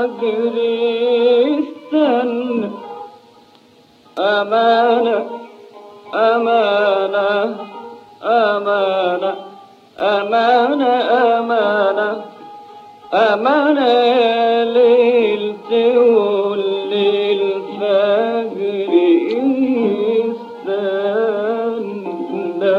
الفجر استنى أمانة أمانة أمانة أمانة أمانة أمانة ليل تقول للفجر استنى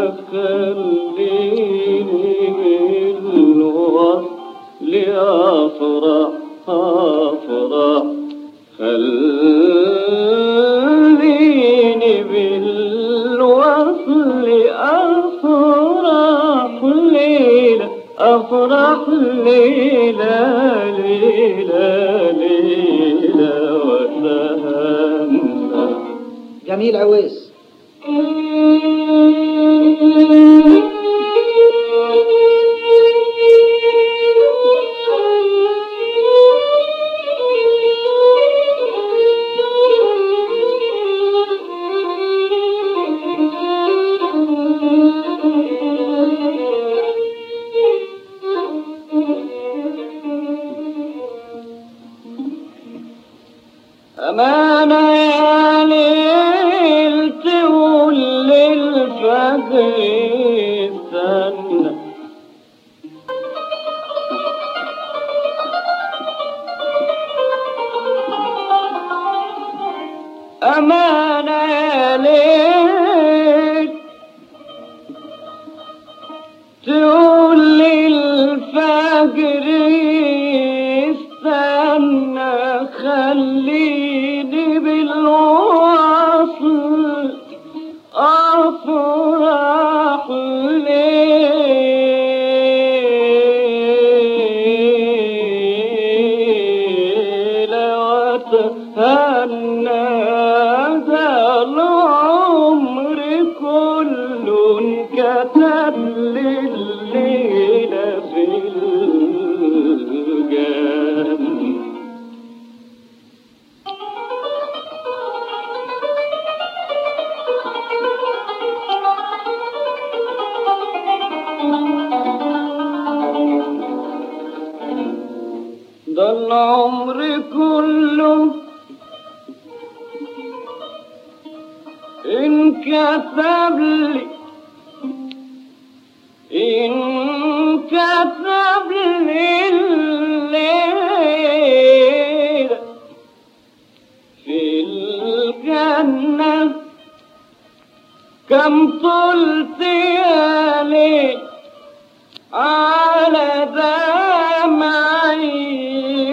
خليني بالوصل أفرح أفرح خليني بالوصل أفرح ليلة أفرح ليلة ليلة ليلة وتهنى جميل عويس أمانة يا ليل تقول للفجر استنى أمانة يا ليل تقول للفجر استنى خليني بالوصل أفرح ليلة وأتهنى ذا العمر كله انكتب لليلة في الجنة ده العمر كله انكتب لي انكتب لي الليلة في الجنة كم طلت يا ليل على دمعي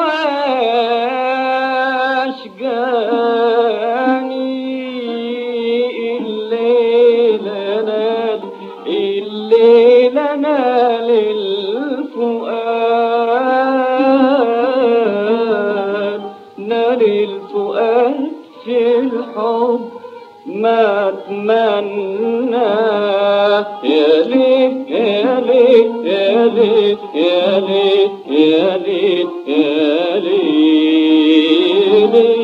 واشجاني الليلة نال الليلة نال الفؤاد نال الفؤاد في الحب ما اتمنى يا ليت يا ليت يا ليت يا ليت يا ليت يا ليت